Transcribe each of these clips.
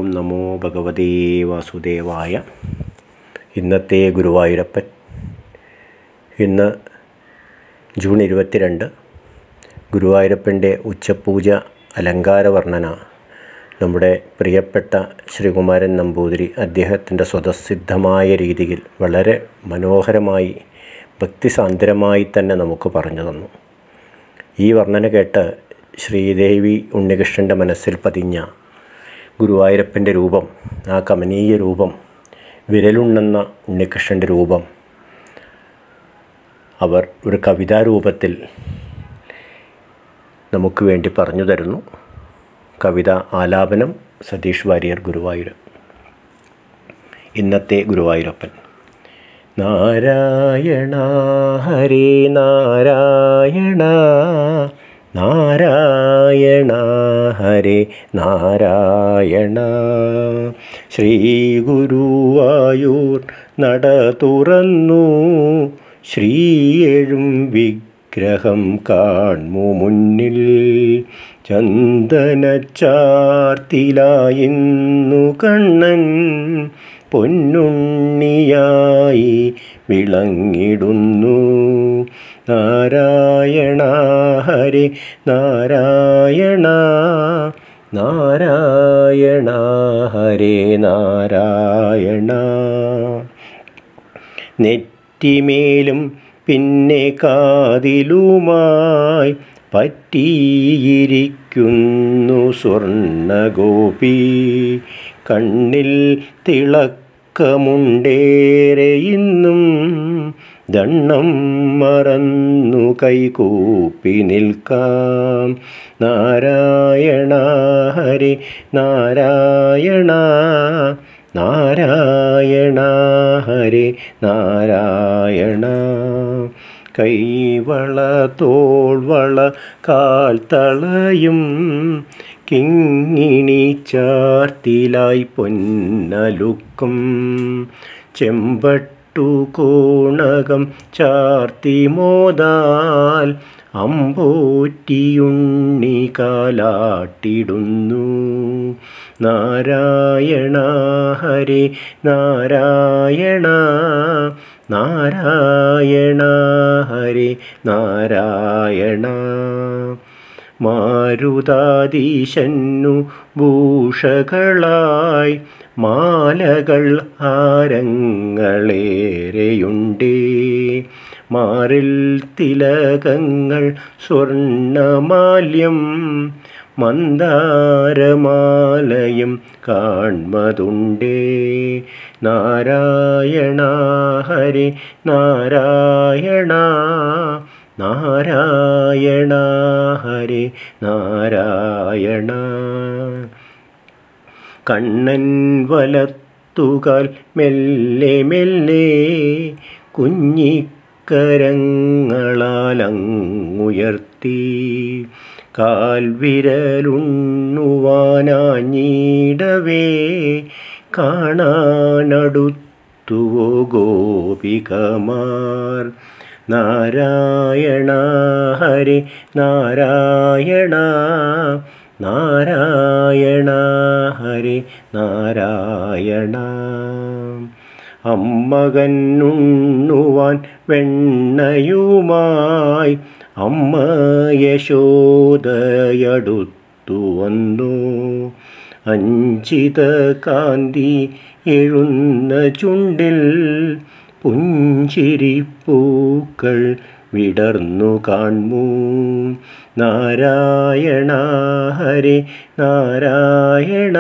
ഓം നമോ ഭഗവതേ വാസുദേവായ ഇന്നത്തെ ഗുരുവായൂരപ്പൻ ഇന്ന് ജൂൺ ഇരുപത്തിരണ്ട് ഗുരുവായൂരപ്പൻ്റെ ഉച്ചപൂജ അലങ്കാര വർണ്ണന നമ്മുടെ പ്രിയപ്പെട്ട ശ്രീകുമാരൻ നമ്പൂതിരി അദ്ദേഹത്തിൻ്റെ സ്വതസിദ്ധമായ രീതിയിൽ വളരെ മനോഹരമായി ഭക്തിസാന്ദ്രമായി തന്നെ നമുക്ക് പറഞ്ഞു തന്നു ഈ വർണ്ണന കേട്ട് ശ്രീദേവി ഉണ്ണികൃഷ്ണൻ്റെ മനസ്സിൽ പതിഞ്ഞ ഗുരുവായൂരപ്പൻ്റെ രൂപം ആ കമനീയ രൂപം വിരലുണ്ണുന്ന ഉണ്ണികൃഷ്ണൻ്റെ രൂപം അവർ ഒരു കവിതാരൂപത്തിൽ നമുക്ക് വേണ്ടി പറഞ്ഞു തരുന്നു കവിത ആലാപനം സതീഷ് വാര്യർ ഗുരുവായൂർ ഇന്നത്തെ ഗുരുവായൂരപ്പൻ നാരായണ ഹരേ നാരായണ നാരായണ ഹരേ നാരായണ ശ്രീ ഗുരുവായൂർ നട തുറന്നു ശ്രീയെഴും വിഗ്രഹം കാൺമു മുന്നിൽ ചന്ദനച്ചാർത്തിലായിന്നു കണ്ണൻ പൊന്നുണ്ണിയായി വിളങ്ങിടുന്നു നാരായണ ഹരി നാരായണ നാരായണ ഹരേ നാരായണ നെറ്റിമേലും പിന്നെ കാതിലുമായി പറ്റിയിരിക്കുന്നു സ്വർണഗോപി കണ്ണിൽ തിളക്കമുണ്ടേറെ ഇന്നും ദണ്ണം മറന്നു കൈകൂപ്പി നിൽക്കാം നാരായണ ഹരി നാരായണ നാരായണ ഹരി നാരായണ കൈവള തോൾവള കാൽത്തളയും കിങ്ങിണി ചാർത്തിലായി പൊന്നലുക്കും ചെമ്പട്ടു കോണകം ചാർത്തി മോദാൽ അമ്പോറ്റിയുണ്ണി കാലാട്ടിടുന്നു നാരായണ ഹരി നാരായണ നാരായണ ഹരി നാരായണ മാരുതാദീശന്നു ഭൂഷകളായി മാലകൾ ഹാരങ്ങളേറെയുണ്ടേ മാറിൽ തിലകങ്ങൾ സ്വർണമാല്യം മന്ദാരമാലയും കാൺമതുണ്ടേ നാരായണ ഹരി നാരായണ നാരായണ ഹരി നാരായണ കണ്ണൻ വലത്തുകാൽ മെല്ലെ മെല്ലെ കുഞ്ഞിക്കരങ്ങളാലങ്ങുയർത്തി കാൽവിരലുണ്ണുവാനാഞ്ഞിടവേ കാണാനടുത്തുവോ ഗോപികമാർ നാരായണ ഹരി നാരായണ നാരായണ ഹരി നാരായണ അമ്മകന്നുണ്ണുവാൻ വെണ്ണയുമായി അമ്മ യശോദയടുത്തു വന്നു അഞ്ചിത കാന്തി എഴുന്ന ചുണ്ടിൽ പുഞ്ചിരിപ്പൂക്കൾ വിടർന്നു കാൺമൂ നാരായണ ഹരി നാരായണ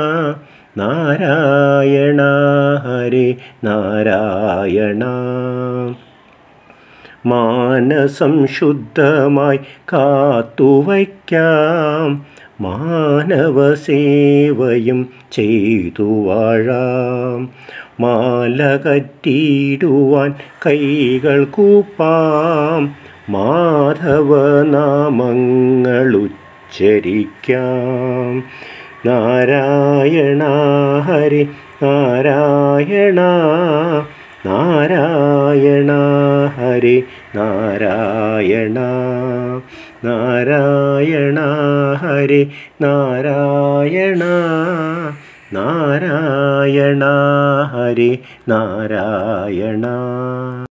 നാരായണ ഹരി നാരായണ മാനസം ശുദ്ധമായി കാത്തുവയ്ക്കാം മാനവസേവയും ചെയ്തു വാഴാം മാല കറ്റിടുവാൻ കൈകൾ കൂപ്പാം മാധവനാമങ്ങളുച്ചരിക്കാം നാരായണ ഹരി നാരായണ നാരായണ ഹരി നാരായണ നാരായണ ഹരി നാരായണ നാരായണ ഹരി നാരായണ